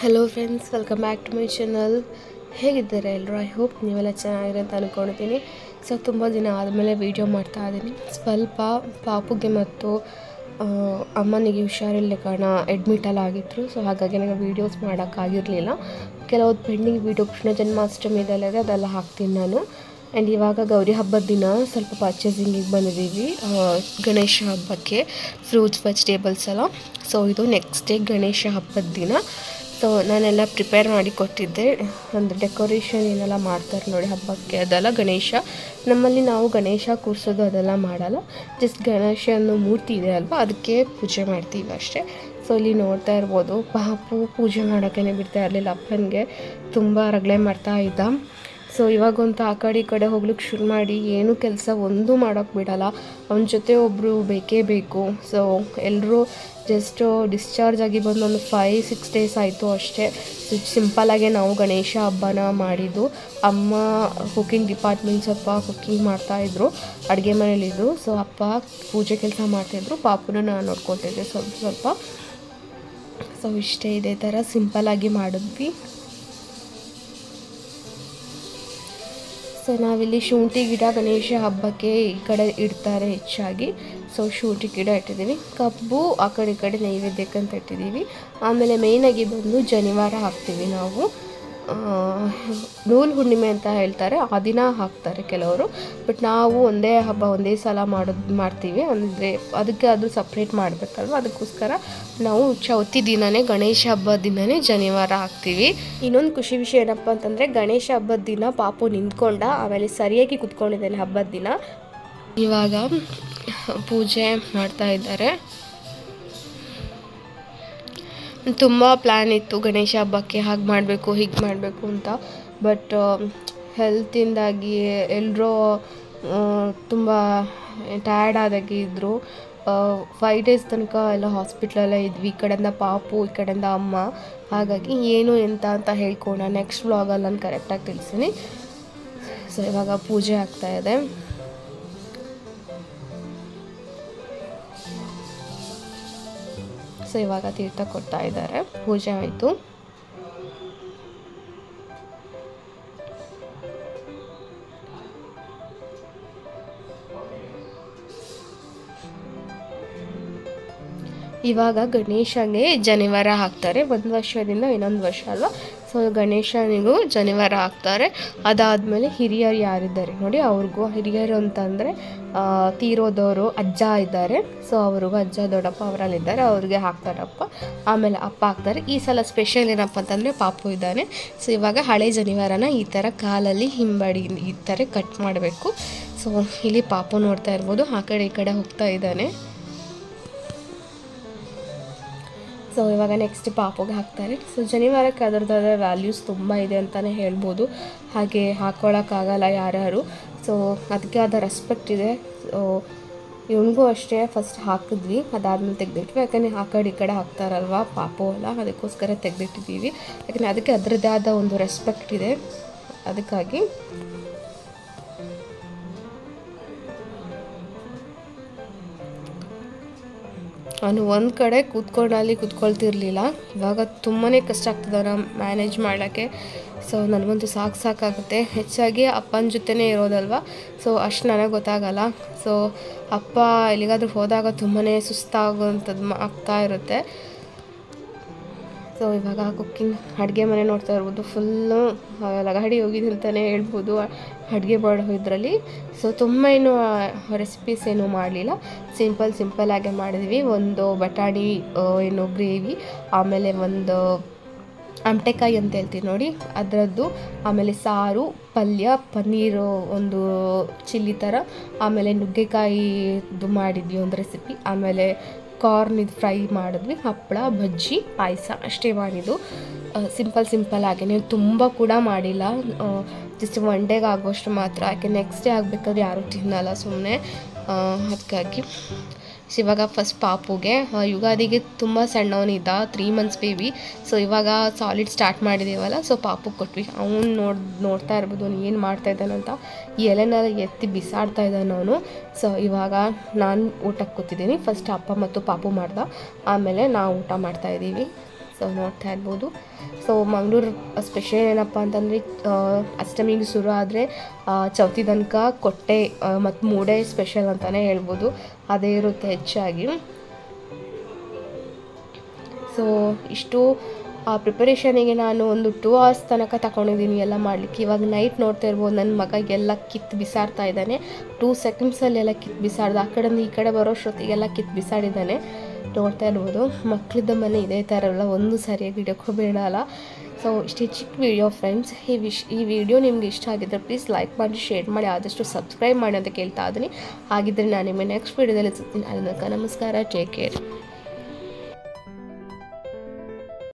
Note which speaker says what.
Speaker 1: hello friends welcome back to my channel ಹೇಗಿದ್ದಾರೆ ಎಲ್ಲರೂ I hope ನೀವೆಲ್ಲ ಚೆನ್ನಾಗಿರೋ ಅಂತ ಅಂದ್ಕೊಳ್ತೀನಿ ಸೊ ತುಂಬ ದಿನ ಆದಮೇಲೆ ವೀಡಿಯೋ ಮಾಡ್ತಾ ಇದ್ದೀನಿ ಸ್ವಲ್ಪ ಪಾಪುಗೆ ಮತ್ತು ಆ, ಅಮ್ಮನಿಗೆ ಹುಷಾರಿಲ್ಲ ಕಾರಣ ಅಡ್ಮಿಟಲ್ಲಿ ಆಗಿದ್ರು ಸೊ ಹಾಗಾಗಿ ನನಗೆ ವೀಡಿಯೋಸ್ ಮಾಡೋಕ್ಕಾಗಿರಲಿಲ್ಲ ಕೆಲವೊಂದು ಪೆಂಡಿಂಗ್ ವೀಡಿಯೋ ಕೃಷ್ಣ ಜನ್ಮಾಷ್ಟಮಿದೆಲ್ಲ ಇದೆ ಅದೆಲ್ಲ ಹಾಕ್ತೀನಿ ನಾನು ಆ್ಯಂಡ್ ಇವಾಗ ಗೌರಿ ಹಬ್ಬದ ದಿನ ಸ್ವಲ್ಪ ಪರ್ಚೇಸಿಂಗಿಗೆ ಬಂದಿದ್ದೀವಿ ಆ, ಗಣೇಶ ಹಬ್ಬಕ್ಕೆ ಫ್ರೂಟ್ಸ್ ವೆಜಿಟೇಬಲ್ಸ್ ಎಲ್ಲ ಸೊ ಇದು ನೆಕ್ಸ್ಟ್ ಡೇ ಗಣೇಶ ಹಬ್ಬದ ದಿನ ಸೊ ನಾನೆಲ್ಲ ಪ್ರಿಪೇರ್ ಮಾಡಿ ಕೊಟ್ಟಿದ್ದೆ ಒಂದು ಡೆಕೋರೇಷನ್ ಏನೆಲ್ಲ ಮಾಡ್ತಾರೆ ನೋಡಿ ಹಬ್ಬಕ್ಕೆ ಅದೆಲ್ಲ ಗಣೇಶ ನಮ್ಮಲ್ಲಿ ನಾವು ಗಣೇಶ ಕೂರಿಸೋದು ಅದೆಲ್ಲ ಮಾಡಲ್ಲ ಜಸ್ಟ್ ಗಣೇಶ ಅನ್ನೋ ಮೂರ್ತಿ ಇದೆ ಅಲ್ವಾ ಅದಕ್ಕೆ ಪೂಜೆ ಮಾಡ್ತೀವಿ ಅಷ್ಟೇ ಸೊ ಇಲ್ಲಿ ನೋಡ್ತಾ ಇರ್ಬೋದು ಪಾಪು ಪೂಜೆ ಮಾಡೋಕ್ಕೇ ಬಿಡ್ತಾ ಇರಲಿಲ್ಲ ಅಪ್ಪನಿಗೆ ತುಂಬ ರಗಳೆ ಮಾಡ್ತಾ ಇದ್ದ ಸೊ ಇವಾಗಂತೂ ಆ ಕಡೆ ಈ ಕಡೆ ಹೋಗ್ಲಿಕ್ಕೆ ಶುರು ಮಾಡಿ ಏನೂ ಕೆಲಸ ಒಂದು ಮಾಡೋಕ್ಕೆ ಬಿಡಲ್ಲ ಅವನ ಜೊತೆ ಒಬ್ಬರು ಬೇಕೇ ಬೇಕು ಸೊ ಎಲ್ಲರೂ ಜಸ್ಟು ಡಿಸ್ಚಾರ್ಜ್ ಆಗಿ ಬಂದು ಒಂದು ಫೈವ್ ಸಿಕ್ಸ್ ಡೇಸ್ ಆಯಿತು ಅಷ್ಟೇ ಸಿಂಪಲಾಗೆ ನಾವು ಗಣೇಶ ಹಬ್ಬನ ಮಾಡಿದ್ದು ಅಮ್ಮ ಕುಕ್ಕಿಂಗ್ ಡಿಪಾರ್ಟ್ಮೆಂಟ್ ಸ್ವಲ್ಪ ಕುಕ್ಕಿಂಗ್ ಮಾಡ್ತಾಯಿದ್ರು ಅಡುಗೆ ಮನೇಲಿದ್ದು ಸೊ ಅಪ್ಪ ಪೂಜೆ ಕೆಲಸ ಮಾಡ್ತಾಯಿದ್ರು ಪಾಪುನ ನಾನು ನೋಡ್ಕೊತಿದ್ದೆ ಸ್ವಲ್ಪ ಸ್ವಲ್ಪ ಸೊ ಇಷ್ಟೇ ಇದೇ ಥರ ಸಿಂಪಲಾಗಿ ಮಾಡಿದ್ವಿ ಸೊ ನಾವಿಲ್ಲಿ ಶುಂಠಿ ಗಿಡ ಗಣೇಶ ಹಬ್ಬಕ್ಕೆ ಈ ಕಡೆ ಇಡ್ತಾರೆ ಹೆಚ್ಚಾಗಿ ಸೊ ಶುಂಠಿ ಗಿಡ ಇಟ್ಟಿದ್ದೀವಿ ಕಬ್ಬು ಆ ಕಡೆ ಈ ಕಡೆ ನೈವೇದ್ಯಕ್ಕಂತ ಇಟ್ಟಿದ್ದೀವಿ ಆಮೇಲೆ ಮೇಯ್ನಾಗಿ ಬಂದು ಜನಿವಾರ ಹಾಕ್ತೀವಿ ನಾವು ಆ, ನೂಲು ಹುಣ್ಣಿಮೆ ಅಂತ ಹೇಳ್ತಾರೆ ಆ ದಿನ ಹಾಕ್ತಾರೆ ಕೆಲವರು ಬಟ್ ನಾವು ಒಂದೇ ಹಬ್ಬ ಒಂದೇ ಸಲ ಮಾಡೋದು ಮಾಡ್ತೀವಿ ಅಂದರೆ ಅದಕ್ಕೆ ಅದು ಸಪ್ರೇಟ್ ಮಾಡಬೇಕಲ್ವ ಅದಕ್ಕೋಸ್ಕರ ನಾವು ಚೌತಿ ದಿನವೇ ಗಣೇಶ ಹಬ್ಬದ ದಿನವೇ ಜನಿವಾರ ಹಾಕ್ತೀವಿ ಇನ್ನೊಂದು ಖುಷಿ ವಿಷಯ ಏನಪ್ಪ ಅಂತಂದರೆ ಗಣೇಶ ಹಬ್ಬದ ದಿನ ಪಾಪು ನಿಂತ್ಕೊಂಡ ಆಮೇಲೆ ಸರಿಯಾಗಿ ಕುತ್ಕೊಂಡಿದ್ದಾನೆ ಹಬ್ಬದ ದಿನ ಇವಾಗ ಪೂಜೆ ಮಾಡ್ತಾ ಇದ್ದಾರೆ ತುಂಬ ಪ್ಲ್ಯಾನ್ ಇತ್ತು ಗಣೇಶ ಹಬ್ಬಕ್ಕೆ ಹಾಗೆ ಮಾಡಬೇಕು ಹೀಗೆ ಮಾಡಬೇಕು ಅಂತ ಬಟ್ ಹೆಲ್ತಿಂದಾಗಿ ಎಲ್ಲರೂ ತುಂಬ ಟಯರ್ಡ್ ಆದಾಗೆ ಇದ್ದರು ಫೈವ್ ಡೇಸ್ ತನಕ ಎಲ್ಲ ಹಾಸ್ಪಿಟ್ಲಲ್ಲೇ ಇದ್ವಿ ಈ ಕಡೆಯಿಂದ ಪಾಪು ಈ ಕಡೆಯಿಂದ ಅಮ್ಮ ಹಾಗಾಗಿ ಏನು ಎಂತ ಅಂತ ಹೇಳ್ಕೊಣ ನೆಕ್ಸ್ಟ್ ವ್ಲಾಗಲ್ಲಿ ನಾನು ಕರೆಕ್ಟಾಗಿ ತಿಳಿಸ್ತೀನಿ ಸೊ ಇವಾಗ ಪೂಜೆ ಆಗ್ತಾ ಇದೆ ಸೊ ಇವಾಗ ತೀರ್ಥ ಕೊಡ್ತಾ ಇದ್ದಾರೆ ಪೂಜೆ ಆಯಿತು ಇವಾಗ ಗಣೇಶನಿಗೆ ಜನಿವಾರ ಹಾಕ್ತಾರೆ ಒಂದು ವರ್ಷದಿಂದ ಇನ್ನೊಂದು ವರ್ಷ ಅಲ್ವಾ ಸೊ ಗಣೇಶನಿಗೂ ಜನಿವಾರ ಹಾಕ್ತಾರೆ ಅದಾದಮೇಲೆ ಹಿರಿಯರು ಯಾರಿದ್ದಾರೆ ನೋಡಿ ಅವ್ರಿಗೂ ಹಿರಿಯರು ಅಂತಂದರೆ ತೀರೋದವರು ಅಜ್ಜ ಇದ್ದಾರೆ ಸೊ ಅವ್ರಿಗೂ ಅಜ್ಜ ದೊಡ್ಡಪ್ಪ ಅವರಲ್ಲಿದ್ದಾರೆ ಅವ್ರಿಗೆ ಹಾಕ್ತಾರಪ್ಪ ಆಮೇಲೆ ಅಪ್ಪ ಹಾಕ್ತಾರೆ ಈ ಸಲ ಸ್ಪೆಷಲ್ ಏನಪ್ಪ ಅಂತಂದರೆ ಪಾಪು ಇದ್ದಾನೆ ಸೊ ಇವಾಗ ಹಳೆ ಜನಿವಾರನ ಈ ಥರ ಕಾಲಲ್ಲಿ ಹಿಂಬಡಿ ಈ ಥರ ಕಟ್ ಮಾಡಬೇಕು ಸೊ ಇಲ್ಲಿ ಪಾಪು ನೋಡ್ತಾ ಇರ್ಬೋದು ಆ ಕಡೆ ಈ ಕಡೆ ಹೋಗ್ತಾ ಇದ್ದಾನೆ ಸೊ ಇವಾಗ ನೆಕ್ಸ್ಟ್ ಪಾಪುಗೆ ಹಾಕ್ತಾರೆ ಸೊ ಜನಿವಾರಕ್ಕೆ ಅದರದ್ದಾದ ವ್ಯಾಲ್ಯೂಸ್ ತುಂಬ ಇದೆ ಅಂತಲೇ ಹೇಳ್ಬೋದು ಹಾಗೆ ಹಾಕ್ಕೊಳಕ್ಕಾಗಲ್ಲ ಯಾರ್ಯಾರು ಸೊ ಅದಕ್ಕೆ ಆದ ರೆಸ್ಪೆಕ್ಟ್ ಇದೆ ಸೊ ಇವನಿಗೂ ಅಷ್ಟೇ ಫಸ್ಟ್ ಹಾಕಿದ್ವಿ ಅದಾದ್ಮೇಲೆ ತೆಗೆದಿಟ್ವಿ ಯಾಕಂದರೆ ಆ ಕಡೆ ಈ ಕಡೆ ಹಾಕ್ತಾರಲ್ವ ಪಾಪು ಎಲ್ಲ ಅದಕ್ಕೋಸ್ಕರ ತೆಗೆದಿಟ್ಟಿದ್ದೀವಿ ಯಾಕಂದರೆ ಅದಕ್ಕೆ ಅದರದ್ದೇ ಆದ ಒಂದು ರೆಸ್ಪೆಕ್ಟ್ ಇದೆ ಅದಕ್ಕಾಗಿ ಅವನು ಒಂದು ಕಡೆ ಕೂತ್ಕೊಂಡು ಅಲ್ಲಿ ಕೂತ್ಕೊಳ್ತಿರ್ಲಿಲ್ಲ ಇವಾಗ ತುಂಬಾ ಕಷ್ಟ ಆಗ್ತದೆ ಅವನ ಮ್ಯಾನೇಜ್ ಮಾಡೋಕ್ಕೆ ಸೊ ನನಗಂತೂ ಸಾಕು ಸಾಕಾಗುತ್ತೆ ಹೆಚ್ಚಾಗಿ ಅಪ್ಪನ ಜೊತೆನೇ ಇರೋದಲ್ವ ಸೊ ಅಷ್ಟು ನನಗೆ ಗೊತ್ತಾಗಲ್ಲ ಸೊ ಅಪ್ಪ ಎಲ್ಲಿಗಾದ್ರೂ ಹೋದಾಗ ತುಂಬಾ ಸುಸ್ತಾಗುವಂಥದ್ದು ಆಗ್ತಾ ಇರುತ್ತೆ ಸೊ ಇವಾಗ ಕುಕ್ಕಿಂಗ್ ಅಡುಗೆ ಮನೆ ನೋಡ್ತಾ ಇರ್ಬೋದು ಫುಲ್ಲು ಲಗಾಡಿ ಹೋಗಿದೆ ಅಂತಲೇ ಹೇಳ್ಬೋದು ಅಡುಗೆ ಮಾಡೋ ಇದರಲ್ಲಿ ಸೊ ತುಂಬ ಏನು ರೆಸಿಪೀಸ್ ಏನು ಮಾಡಲಿಲ್ಲ ಸಿಂಪಲ್ ಸಿಂಪಲ್ಲಾಗೆ ಮಾಡಿದ್ವಿ ಒಂದು ಬಟಾಣಿ ಆ, ಏನು ಗ್ರೇವಿ ಆಮೇಲೆ ಒಂದು ಆಮಟೆಕಾಯಿ ಅಂತ ಹೇಳ್ತೀವಿ ನೋಡಿ ಅದರದ್ದು ಆಮೇಲೆ ಸಾರು ಪಲ್ಯ ಪನ್ನೀರು ಒಂದು ಚಿಲ್ಲಿ ಥರ ಆಮೇಲೆ ನುಗ್ಗೆಕಾಯಿದು ಮಾಡಿದ್ವಿ ಒಂದು ರೆಸಿಪಿ ಆಮೇಲೆ ಕಾರ್ನ್ ಇದು ಫ್ರೈ ಮಾಡಿದ್ವಿ ಹಪ್ಪಳ ಬಜ್ಜಿ ಪಾಯಸ ಅಷ್ಟೇ ಮಾಡಿದ್ದು ಸಿಂಪಲ್ ಸಿಂಪಲ್ ಆಗೇನೆ ತುಂಬ ಕೂಡ ಮಾಡಿಲ್ಲ ಜಸ್ಟ್ ಒನ್ ಡೇಗೆ ಆಗುವಷ್ಟು ಮಾತ್ರ ಯಾಕೆ ನೆಕ್ಸ್ಟ್ ಡೇ ಆಗಬೇಕಾದ್ರೆ ಯಾರೂ ತಿನ್ನಲ್ಲ ಸುಮ್ಮನೆ ಅದಕ್ಕಾಗಿ ಸೊ ಇವಾಗ ಫಸ್ಟ್ ಪಾಪುಗೆ ಆ, ಯುಗಾದಿಗೆ ತುಂಬ ಸಣ್ಣವನಿದ್ದ ತ್ರೀ ಮಂತ್ಸ್ ಬೇಬಿ ಸೊ ಇವಾಗ ಸಾಲಿಡ್ ಸ್ಟಾರ್ಟ್ ಮಾಡಿದ್ದೀವಲ್ಲ ಸೊ ಪಾಪು ಕೊಟ್ವಿ ಅವ್ನು ನೋಡ್ ನೋಡ್ತಾ ಇರ್ಬೋದು ಅವ್ನು ಏನು ಮಾಡ್ತಾ ಇದ್ದಾನಂತ ಈ ಎಲೆನೆಲ್ಲ ಎತ್ತಿ ಬಿಸಾಡ್ತಾ ಇದ್ದಾನೆ ಅವನು ಸೊ ಇವಾಗ ನಾನು ಊಟಕ್ಕೆ ಕೂತಿದ್ದೀನಿ ಫಸ್ಟ್ ಅಪ್ಪ ಮತ್ತು ಪಾಪು ಮಾಡ್ದ ಆಮೇಲೆ ನಾವು ಊಟ ಮಾಡ್ತಾ ಇದ್ದೀವಿ ಸೊ ನೋಡ್ತಾ ಇರ್ಬೋದು ಸೊ ಮಂಗಳೂರು ಸ್ಪೆಷಲ್ ಏನಪ್ಪ ಅಂತಂದರೆ ಅಷ್ಟಮಿಗೆ ಶುರು ಆದರೆ ಚೌತಿ ತನಕ ಕೊಟ್ಟೆ ಮತ್ತು ಮೂಡೆ ಸ್ಪೆಷಲ್ ಅಂತಲೇ ಹೇಳ್ಬೋದು ಅದೇ ಇರುತ್ತೆ ಹೆಚ್ಚಾಗಿ ಸೊ ಇಷ್ಟು ಪ್ರಿಪರೇಷನಿಗೆ ನಾನು ಒಂದು ಟೂ ಅವರ್ಸ್ ತನಕ ತಗೊಂಡಿದ್ದೀನಿ ಎಲ್ಲ ಮಾಡಲಿಕ್ಕೆ ಇವಾಗ ನೈಟ್ ನೋಡ್ತಾ ಇರ್ಬೋದು ನನ್ನ ಮಗ ಎಲ್ಲ ಕಿತ್ತು ಬಿಸಾಡ್ತಾ ಇದ್ದಾನೆ ಟೂ ಸೆಕೆಂಡ್ಸಲ್ಲಿ ಎಲ್ಲ ಕಿತ್ತು ಬಿಸಾಡ್ದು ಆ ಕಡೆಯಿಂದ ಈ ಕಡೆ ಬರೋಷ್ಟೊತ್ತಿಗೆಲ್ಲ ಕಿತ್ತು ಬಿಸಾಡಿದ್ದಾನೆ ನೋಡ್ತಾ ಇರ್ಬೋದು ಮಕ್ಕಳಿದ್ದ ಮನೆ ಇದೇ ಥರ ಎಲ್ಲ ಒಂದು ಸರಿಯಾಗಿ ಹಿಡಿಯೋಕ್ಕೂ ಬಿಡಲ್ಲ ಸೊ ಇಷ್ಟೇ ಚಿಕ್ಕ ವಿಡಿಯೋ ಫ್ರೆಂಡ್ಸ್ ಈ ವಿಶ್ ಈ ವಿಡಿಯೋ ನಿಮ್ಗೆ ಇಷ್ಟ ಆಗಿದ್ದರೆ ಪ್ಲೀಸ್ ಲೈಕ್ ಮಾಡಿ ಶೇರ್ ಮಾಡಿ ಆದಷ್ಟು ಸಬ್ಸ್ಕ್ರೈಬ್ ಮಾಡಿ ಅಂತ ಕೇಳ್ತಾ ಇದ್ದೀನಿ ಹಾಗಿದ್ದರೆ ನಾನು ನಿಮಗೆ ನೆಕ್ಸ್ಟ್ ವಿಡಿಯೋದಲ್ಲಿ ಸಿಗ್ತೀನಿ ಅಲ್ಲಿ ತನಕ ನಮಸ್ಕಾರ ಟೇಕ್ ಕೇರ್